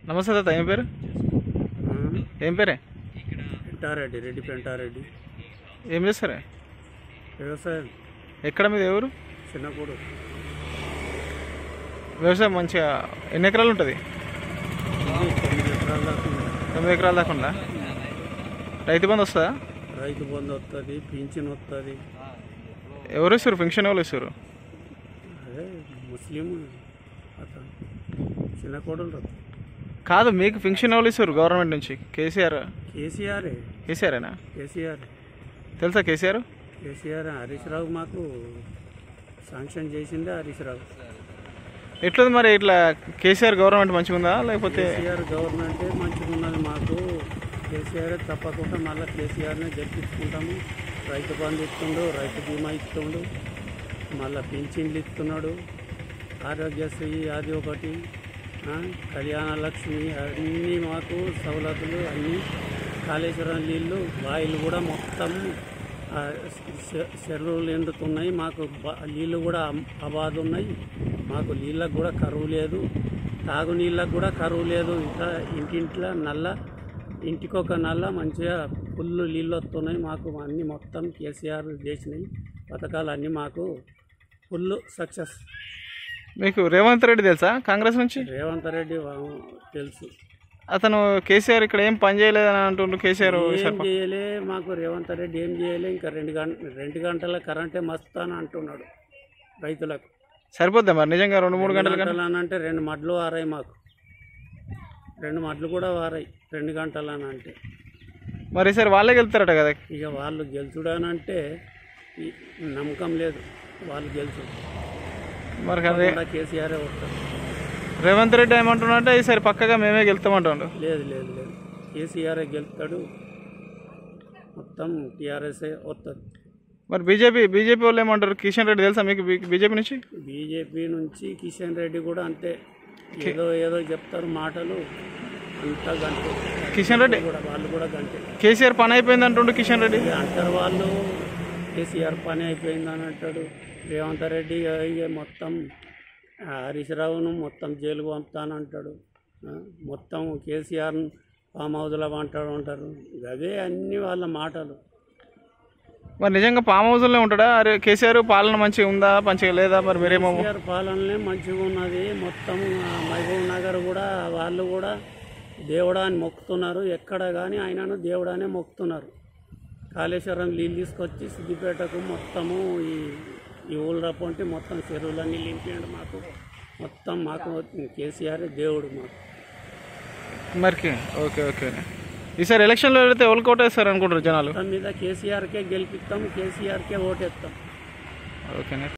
నమస్తే తాత ఏం పేరు ఏం పేరే పెంటారెడ్డి రెడ్డి పెంటారెడ్డి ఏం చేస్తారే వ్యవసాయం ఎక్కడ మీద ఎవరు చిన్నప్పుడు వ్యవసాయం మంచిగా ఎన్ని ఎకరాలు ఉంటుంది ఇది తొమ్మిది ఎకరాల దాకా ఉంది. తొమ్మిది ఎకరాల దాకా ఉందా రైతు బంధు వస్తుందా రైతు బంధు వస్తుంది పింఛన్ వస్తుంది ఎవరు ఇస్తారు ఫంక్షన్ ఎవరు ఇస్తారు అదే ముస్లిం అతను చిన్న కోడలు కాదు మీకు ఫంక్షన్ ఎవరు ఇస్తారు గవర్నమెంట్ నుంచి కేసీఆర్ కేసీఆరే కేసీఆర్ఏనా కేసీఆర్ తెలుసా కేసీఆర్ కేసీఆర్ హరీష్ రావు మాకు శాంక్షన్ చేసిందే హరీష్ రావు ఎట్లుంది మరి ఇట్లా కేసీఆర్ గవర్నమెంట్ మంచిగా ఉందా లేకపోతే కేసీఆర్ గవర్నమెంటే మంచిగా ఉన్నది మాకు కేసీఆర్ తప్పకుండా మళ్ళీ కేసీఆర్నే గెలిపించుకుంటాము రైతు బంధు ఇస్తుండు రైతు బీమా ఇస్తుండు మళ్ళీ పింఛన్లు ఇస్తున్నాడు ఆరోగ్యశ్రీ అది ఒకటి ఆ, కళ్యాణ లక్ష్మి అన్నీ మాకు సవలతులు అన్నీ కాళేశ్వరం నీళ్ళు బాయిలు కూడా మొత్తం ఆ, చె- చెరువులు ఎండుతున్నాయి మాకు బ- నీళ్ళు కూడా అం- అబాధ ఉన్నాయి మాకు నీళ్ళకు కూడా కరువు లేదు తాగునీళ్ళకు కూడా కరువు లేదు ఇంకా ఇంటింట్లో నల్ల ఇంటికొక నల్ల మంచిగా ఫుల్ నీళ్ళు వస్తున్నాయి మాకు అన్నీ మొత్తం కేసీఆర్ చేసినాయి పథకాలు అన్నీ మాకు ఫుల్ సక్సెస్ మీకు రేవంత్ రెడ్డి తెలుసా కాంగ్రెస్ నుంచి రేవంత్ రెడ్డి వా- తెలుసు అతను కేసీఆర్ ఇక్కడ ఏం పని చేయలేదని అంటుండ్రు కేసీఆర్ ఏం చేయలే మాకు రేవంత్ రెడ్డి ఏం చేయలే ఇంకా రెండు గంట రెండు గంటల కరెంటే మస్తాను అంటున్నాడు రైతులకు సరిపోద్దా మరి నిజంగా రెండు మూడు గంటల గంటలు అని అంటే రెండు మడ్లు వారాయి మాకు రెండు మడ్లు కూడా వారాయి రెండు గంటలు అని అంటే మరి ఈసారి వాళ్ళే గెలుతారట కదా ఇక వాళ్ళు గెలుచుడానంటే ఈ నమ్మకం లేదు వాళ్ళు గెలుచు మరి అదే కూడా కేసీఆర్ వస్తారు రేవంత్ రెడ్డి ఏమంటున్నా అంటే ఈసారి పక్కగా మేమే గెలుతామంటుండు లేదు లేదు లేదు కేసీఆర్ గెలుస్తాడు మొత్తం టీఆర్ఎస్ఏ వస్తుంది మరి బీజేపీ బీజేపీ వాళ్ళు ఏమంటారు కిషన్ రెడ్డి తెలుసా మీకు బీజేపీ నుంచి బీజేపీ నుంచి కిషన్ రెడ్డి కూడా అంతే ఏదో ఏదో చెప్తారు మాటలు అంతా గంటే కిషన్ రెడ్డి కూడా వాళ్ళు కూడా గంటే కేసీఆర్ పని అయిపోయింది అంటుండు కిషన్ రెడ్డి ఇక అంటారు వాళ్ళు కేసీఆర్ పని అయిపోయిందని అంటాడు రేవంత్ రెడ్డి ఇక మొత్తం ఆ, హరీష్ రావును మొత్తం జైలుకు పంపుతానంటాడు ఆ, మొత్తం కేసీఆర్ ఫామ్ హౌస్లో అంటాడు అంటారు అదే అన్ని వాళ్ళ మాటలు మరి నిజంగా ఫామ్ హౌస్లోనే ఉంటాడా అరే కేసీఆర్ పాలన మంచిగా ఉందా మంచిగా లేదా మరి మీరేమో కేసీఆర్ పాలనలే మంచిగా ఉన్నది మొత్తం ఆ, మహబూబ్ నగర్ కూడా వాళ్ళు కూడా దేవుడా అని మొక్కుతున్నారు ఎక్కడ కానీ ఆయనను దేవుడానే మొక్కుతున్నారు కాళేశ్వరం నీళ్ళు తీసుకొచ్చి సిద్దిపేటకు మొత్తము ఈ ఈ ఊళ్ళ పొంటి మొత్తం చెరువులన్నీ నింపాడు మాకు మొత్తం మాకు కేసీఆర్ దేవుడు మాకు మరికి ఓకే ఓకే ఈసారి ఎలక్షన్లో వెళితే ఎవరికి ఓటేస్తారు అనుకుంటారు జనాలు మొత్తం మీద కేసీఆర్కే గెలిపిస్తాం కేసీఆర్కే ఓటేస్తాం ఓకేనే